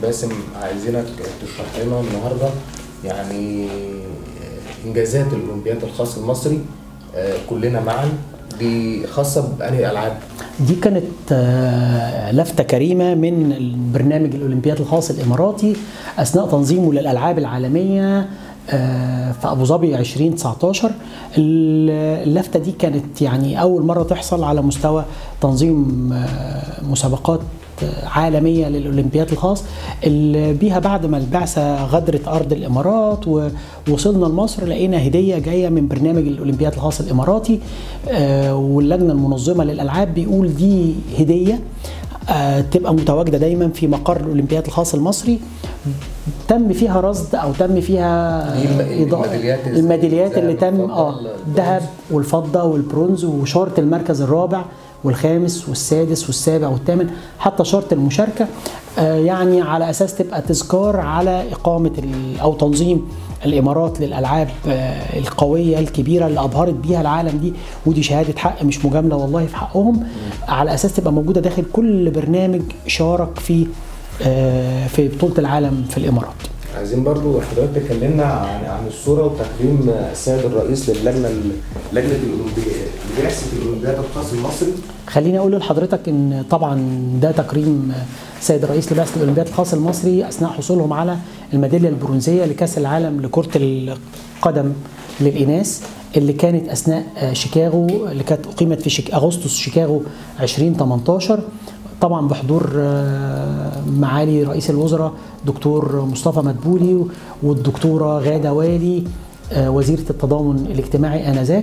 باسم عايزينك تشرح لنا النهارده يعني انجازات الاولمبياد الخاص المصري آه، كلنا معا دي خاصه بانهي العاب؟ دي كانت آه، لفتة كريمة من البرنامج الأولمبياد الخاص الإماراتي أثناء تنظيمه للألعاب العالمية آه، في أبو ظبي 2019 اللفتة دي كانت يعني أول مرة تحصل على مستوى تنظيم آه، مسابقات عالميه للاولمبياد الخاص اللي بيها بعد ما البعثه غادرت ارض الامارات ووصلنا لمصر لقينا هديه جايه من برنامج الاولمبياد الخاص الاماراتي آه، واللجنه المنظمه للالعاب بيقول دي هديه آه، تبقى متواجده دايما في مقر الاولمبياد الخاص المصري تم فيها رصد او تم فيها دي الم- إضاءة- الميداليات إزاي؟ الميداليات اللي الذهب، تم الفضة، اه البرونز. الذهب والفضه والبرونز وشاره المركز الرابع والخامس والسادس والسابع والثامن حتى شرط المشاركه آه، يعني على اساس تبقى تذكار على اقامه ال- او تنظيم الامارات للالعاب آه، القويه الكبيره اللي ابهرت بيها العالم دي ودي شهاده حق مش مجامله والله في حقهم على اساس تبقى موجوده داخل كل برنامج شارك في آه، في بطوله العالم في الامارات عايزين برضو حضرتك تكلمنا عن عن الصوره وتكريم السيد الرئيس للجنه لجنه الاولمبياد لبعثه الاولمبياد الخاص المصري خليني اقول لحضرتك ان طبعا ده تكريم سيد الرئيس لبعثه الاولمبياد الخاص المصري اثناء حصولهم على الميداليه البرونزيه لكاس العالم لكره القدم للاناث اللي كانت اثناء شيكاغو اللي كانت اقيمت في شيك اغسطس شيكاغو 2018 طبعا بحضور آه، معالي رئيس الوزراء دكتور مصطفى مدبولي والدكتوره غاده والي آه، وزيره التضامن الاجتماعي انذاك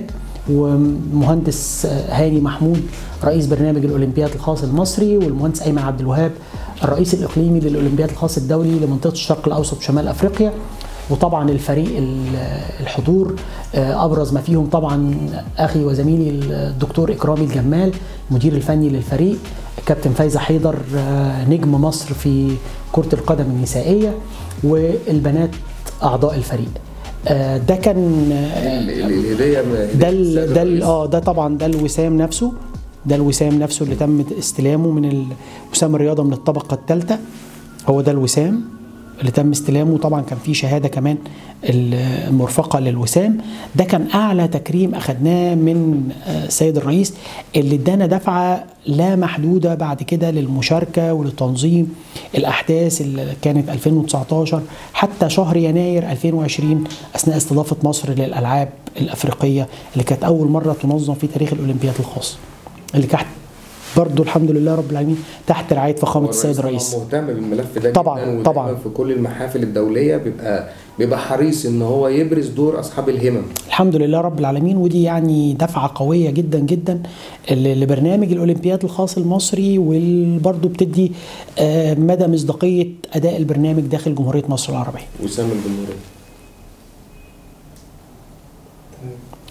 ومهندس آه، هاني محمود رئيس برنامج الاولمبياد الخاص المصري والمهندس ايمن عبد الوهاب الرئيس الاقليمي للاولمبياد الخاص الدولي لمنطقه الشرق الاوسط وشمال افريقيا وطبعا الفريق ال- الحضور آه، ابرز ما فيهم طبعا اخي وزميلي الدكتور اكرامي الجمال المدير الفني للفريق كابتن فايزه حيدر آه، نجم مصر في كره القدم النسائيه والبنات اعضاء الفريق آه، ده كان آه، ال- ال- الهديه من- ده السيد ال ده ال الرئيس. اه ده طبعا ده الوسام نفسه ده الوسام نفسه اللي تم استلامه من ال- وسام الرياضه من الطبقه الثالثه هو ده الوسام اللي تم استلامه طبعا كان في شهاده كمان المرفقه للوسام ده كان اعلى تكريم اخذناه من آه، السيد الرئيس اللي ادانا دفعه لا محدوده بعد كده للمشاركه ولتنظيم الاحداث اللي كانت 2019 حتى شهر يناير 2020 اثناء استضافه مصر للالعاب الافريقيه اللي كانت اول مره تنظم في تاريخ الاولمبياد الخاص اللي كانت برضه الحمد لله رب العالمين تحت رعايه فخامه هو السيد الرئيس الرئيس طبعاً مهتم بالملف ده طبعاً، جدا ودايماً طبعاً. في كل المحافل الدوليه بيبقى بيبقى حريص ان هو يبرز دور اصحاب الهمم الحمد لله رب العالمين ودي يعني دفعه قويه جدا جدا ل- لبرنامج الاولمبياد الخاص المصري وبرضه بتدي آه، مدى مصداقيه اداء البرنامج داخل جمهوريه مصر العربيه وسام الجمهوريه